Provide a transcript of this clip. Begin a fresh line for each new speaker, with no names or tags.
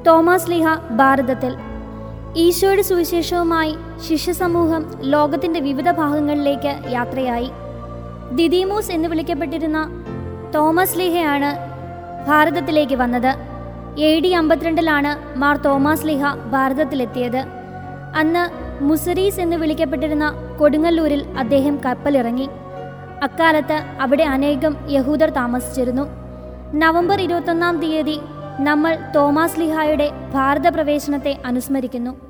Thomas ലിഹ ഭാരതത്തിൽ ഈശോയുടെ സുവിശേഷവുമായി ശിഷ്യസമൂഹം ലോകത്തിന്റെ വിവിധ ഭാഗങ്ങളിലേക്ക് യാത്രയായി ദിദീമൂസ് എന്ന് വിളിക്കപ്പെട്ടിരുന്ന തോമസ് ലിഹയാണ് ഭാരതത്തിലേക്ക് വന്നത് എ ഡി അമ്പത്തിരണ്ടിലാണ് മാർ തോമാസ് ലിഹ ഭാരതത്തിലെത്തിയത് അന്ന് മുസരീസ് എന്ന് വിളിക്കപ്പെട്ടിരുന്ന കൊടുങ്ങല്ലൂരിൽ അദ്ദേഹം കപ്പലിറങ്ങി അക്കാലത്ത് അവിടെ അനേകം യഹൂദർ താമസിച്ചിരുന്നു നവംബർ ഇരുപത്തൊന്നാം തീയതി നമ്മൾ തോമാസ് ലിഹായുടെ ഭാരത പ്രവേശനത്തെ അനുസ്മരിക്കുന്നു